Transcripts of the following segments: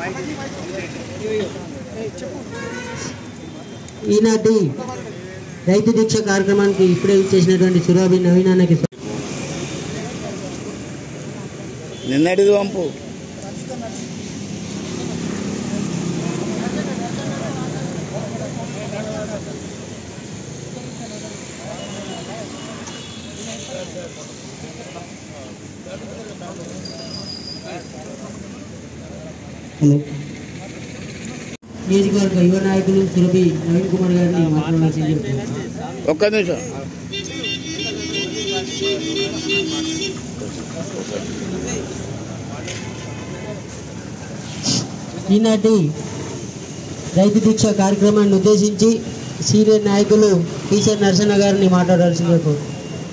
ఈనాటి రైతు దీక్ష కార్యక్రమానికి ఇప్పుడే చేసినటువంటి సురాబి నవీనాన్నకి నిన్నటిది పంపు హలో నియోజకవర్గ యువ నాయకులు సురభి నవీన్ కుమార్ గారిని మాట్లాడాల్సింది ఒక్క నిమిషం ఈనాటి రైతు దీక్ష కార్యక్రమాన్ని ఉద్దేశించి సీనియర్ నాయకులు టీచర్ నరసన్న గారిని మాట్లాడాల్సిందే కోరు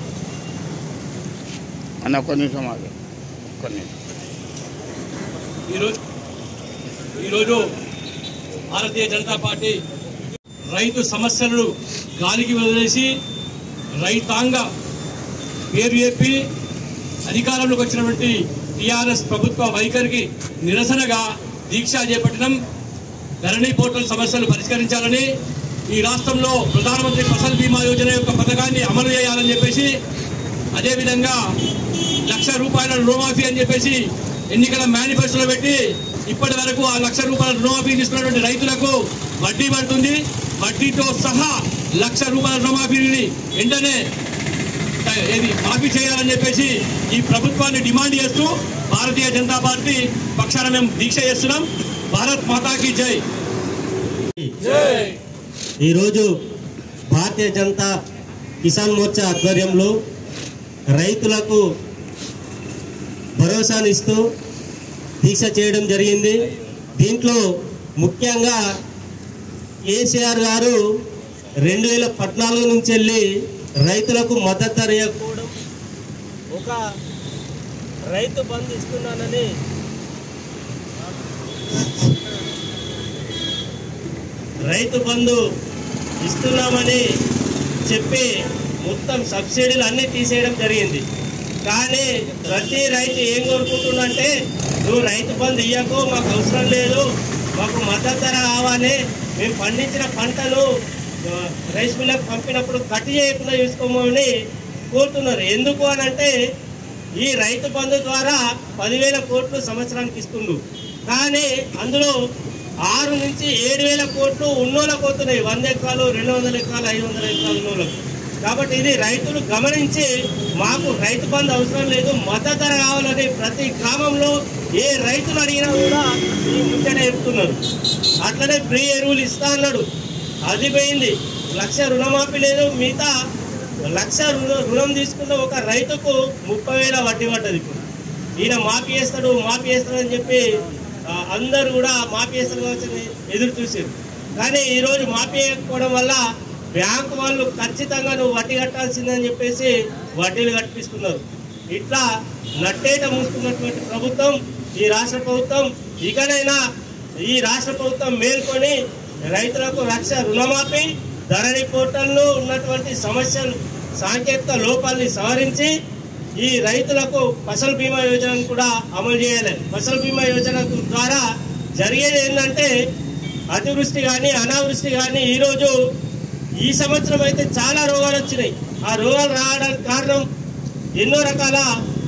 అన్న ఒక్క నిమిషం ఆగు ఒక్క నిమిషం ఈరోజు ఈరోజు భారతీయ జనతా పార్టీ రైతు సమస్యలను గాలికి వదిలేసి రైతాంగ పేరు చెప్పి అధికారంలోకి వచ్చినటువంటి టీఆర్ఎస్ ప్రభుత్వ వైఖరికి నిరసనగా దీక్ష చేపట్టడం ధరణి పోర్టల్ సమస్యలు పరిష్కరించాలని ఈ రాష్ట్రంలో ప్రధానమంత్రి ఫసల్ బీమా యోజన యొక్క పథకాన్ని అమలు చేయాలని చెప్పేసి అదేవిధంగా లక్ష రూపాయల రుణమాఫీ అని చెప్పేసి ఎన్నికల మేనిఫెస్టోలో పెట్టి ఇప్పటి వరకు ఆ లక్ష రూపాయల రుణమాఫీ తీసుకున్నటువంటి రైతులకు వడ్డీ పడుతుంది వడ్డీతో సహా లక్ష రూపాయల రుణమాఫీని వెంటనే త- ఏది మాఫీ చేయాలని చెప్పేసి ఈ ప్రభుత్వాన్ని డిమాండ్ చేస్తూ భారతీయ జనతా పార్టీ పక్షాన మేము దీక్ష చేస్తున్నాం భారత్ మాతాకి జై ఈరోజు భారతీయ జనతా కిసాన్ మోర్చా ఆధ్వర్యంలో రైతులకు భరోసానిస్తూ దీక్ష చేయడం జరిగింది దీంట్లో ముఖ్యంగా కేసీఆర్ గారు రెండు వేల పద్నాలుగు నుంచి వెళ్ళి రైతులకు మద్దతు ధర ఇవ్వకపోవడం ఒక రైతు బంధు ఇస్తున్నానని రైతు బంధు ఇస్తున్నామని చెప్పి మొత్తం సబ్సిడీలు అన్నీ తీసేయడం జరిగింది కానీ ప్రతి రైతు ఏం కోరుకుంటుందంటే నువ్వు రైతు బంధు ఇయ్యకు మాకు అవసరం లేదు మాకు మద్దతు ధర కావాలి మేము పండించిన పంటలు ఆ, రైస్ మిల్లకు పంపినప్పుడు కట్ చేయకుండా చూసుకోమని కోరుతున్నారు ఎందుకు అని అంటే ఈ రైతు బంధు ద్వారా పదివేల కోట్లు సంవత్సరానికి ఇస్తుండు కానీ అందులో ఆరు నుంచి ఏడు వేల కోట్లు ఉన్నోళ్ళకు పోతున్నాయి వంద ఎకరాలు రెండు వందల ఎకరాలు ఐదు వందల ఎకరాలు ఉన్నోళ్ళకు కాబట్టి ఇది రైతులు గమనించి మాకు రైతు బంధు అవసరం లేదు మద్దతు ధర కావాలని ప్రతి గ్రామంలో ఏ రైతులు అడిగినా కూడా ఈ ముచ్చట చెప్తున్నారు అట్లనే ఫ్రీ ఎరువులు ఇస్తా అన్నాడు అది పోయింది లక్ష రుణమాఫీ లేదు మిగతా లక్ష రుణ- రుణం తీసుకున్న ఒక రైతుకు ముప్పై వేల వడ్డీ పడ్డది ఇప్పుడు ఈయన మాఫీ చేస్తాడు మాఫీ చేస్తాడు అని చెప్పి ఆ, అందరూ కూడా మాఫీ చేస్తారు కావచ్చని ఎదురు చూసారు కానీ ఈరోజు మాఫీ చేయకపోవడం వల్ల బ్యాంకు వాళ్ళు ఖచ్చితంగా నువ్వు వడ్డీ కట్టాల్సిందని చెప్పేసి వడ్డీలు కట్టిస్తున్నారు ఇట్లా నట్టేట మూసుకున్నటువంటి ప్రభుత్వం ఈ రాష్ట్ర ప్రభుత్వం ఇకనైనా ఈ రాష్ట్ర ప్రభుత్వం మేల్కొని రైతులకు లక్ష రుణమాఫీ ధరణి పోర్టల్లో ఉన్నటువంటి సమస్యలు సాంకేతిక లోపాలని సవరించి ఈ రైతులకు ఫసల్ బీమా యోజనను కూడా అమలు చేయాలి ఫసల్ బీమా యోజన ద్వారా జరిగేది ఏంటంటే అతివృష్టి కానీ అనావృష్టి కానీ ఈరోజు ఈ సంవత్సరం అయితే చాలా రోగాలు వచ్చినాయి ఆ రోగాలు రావడానికి కారణం ఎన్నో రకాల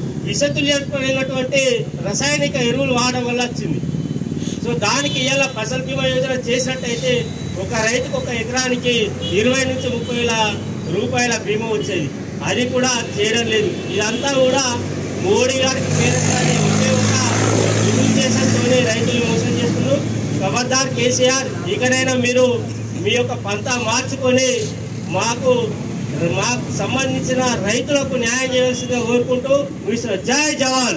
విషతుల్యమైనటువంటి రసాయనిక ఎరువులు వాడడం వల్ల వచ్చింది సో దానికి ఇవాళ ఫసల్ బీమా యోజన చేసినట్టయితే ఒక రైతుకు ఒక ఎకరానికి ఇరవై నుంచి ముప్పై వేల రూపాయల బీమా వచ్చేది అది కూడా చేయడం లేదు ఇదంతా కూడా మోడీ గారికి పేరెత్తాలి ఒకే ఒక ఉద్దేశంతో రైతులు మోసం చేస్తున్నారు ఖబర్దార్ కేసీఆర్ ఇకనైనా మీరు మీ యొక్క పంత మార్చుకొని మాకు మాకు సంబంధించిన రైతులకు న్యాయం చేయాల్సిందిగా కోరుకుంటూ మిస్టర్ జై జవాన్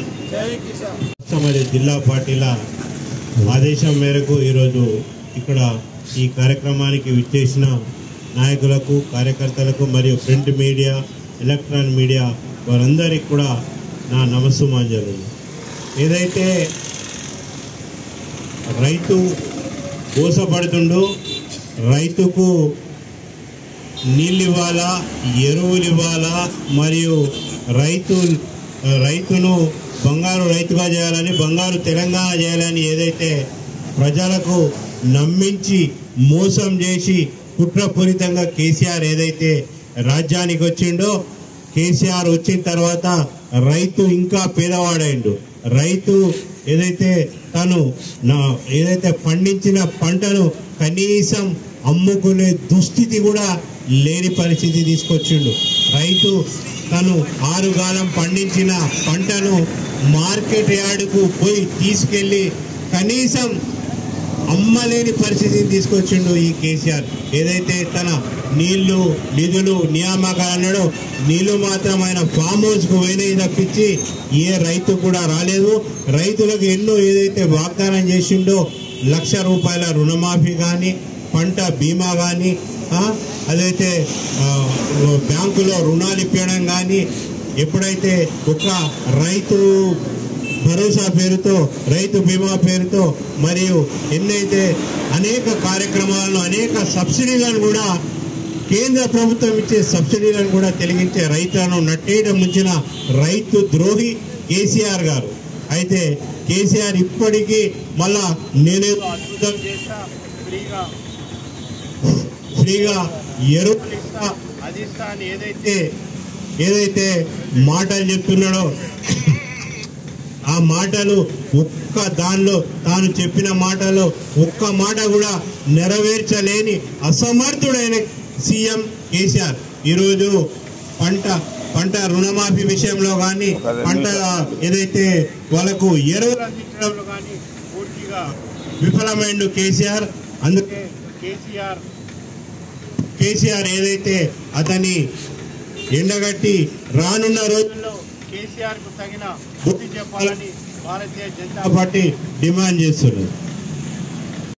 మరి జిల్లా పార్టీల ఆదేశం మేరకు ఈరోజు ఇక్కడ ఈ కార్యక్రమానికి విచ్చేసిన నాయకులకు కార్యకర్తలకు మరియు ప్రింట్ మీడియా ఎలక్ట్రానిక్ మీడియా వారందరికీ కూడా నా నమస్సుమాంజలు ఏదైతే రైతు మోసపడుతుండో రైతుకు నీళ్ళు ఇవ్వాలా ఎరువులు ఇవ్వాలా మరియు రైతు రైతును బంగారు రైతుగా చేయాలని బంగారు తెలంగాణ చేయాలని ఏదైతే ప్రజలకు నమ్మించి మోసం చేసి కుట్రపూరితంగా కేసీఆర్ ఏదైతే రాజ్యానికి వచ్చిండో కేసీఆర్ వచ్చిన తర్వాత రైతు ఇంకా పేదవాడైండు రైతు ఏదైతే తను నా ఏదైతే పండించిన పంటను కనీసం అమ్ముకునే దుస్థితి కూడా లేని పరిస్థితి తీసుకొచ్చిండు రైతు తను ఆరుగాలం పండించిన పంటను మార్కెట్ యార్డుకు పోయి తీసుకెళ్లి కనీసం అమ్మలేని పరిస్థితిని తీసుకొచ్చిండు ఈ కేసీఆర్ ఏదైతే తన నీళ్లు నిధులు నియామకాలు అన్నాడో నీళ్లు మాత్రం ఆయన ఫామ్ హౌస్ కు పోయినాయి తప్పించి ఏ రైతు కూడా రాలేదు రైతులకు ఎన్నో ఏదైతే వాగ్దానం చేసిండో లక్ష రూపాయల రుణమాఫీ కానీ పంట బీమా కానీ అదైతే ఆ, బ్యాంకులో రుణాలు ఇప్పించడం కానీ ఎప్పుడైతే ఒక రైతు భరోసా పేరుతో రైతు బీమా పేరుతో మరియు ఎన్నైతే అనేక కార్యక్రమాలను అనేక సబ్సిడీలను కూడా కేంద్ర ప్రభుత్వం ఇచ్చే సబ్సిడీలను కూడా తొలగించే రైతులను నట్టేయడం ముంచిన రైతు ద్రోహి కేసీఆర్ గారు అయితే కేసీఆర్ ఇప్పటికీ మళ్ళా నేనేదో అద్భుతం చేస్తా ఫ్రీగా ఫ్రీగా ఎరువులు ఇస్తా అది ఇస్తా అని ఏదైతే ఏదైతే మాటలు చెప్తున్నాడో ఆ మాటలు ఒక్క దానిలో తాను చెప్పిన మాటలో ఒక్క మాట కూడా నెరవేర్చలేని అసమర్థుడైన సీఎం కేసీఆర్ ఈరోజు పంట పంట రుణమాఫీ విషయంలో కానీ పంట ఏదైతే వాళ్ళకు ఎరువులు అందించడంలో కానీ పూర్తిగా విఫలమైండు కేసీఆర్ అందుకే కేసీఆర్ కేసీఆర్ ఏదైతే అతని ఎండగట్టి రానున్న రోజుల్లో కేసీఆర్ కు తగిన బుద్ధి చెప్పాలని భారతీయ జనతా పార్టీ డిమాండ్ చేస్తున్నది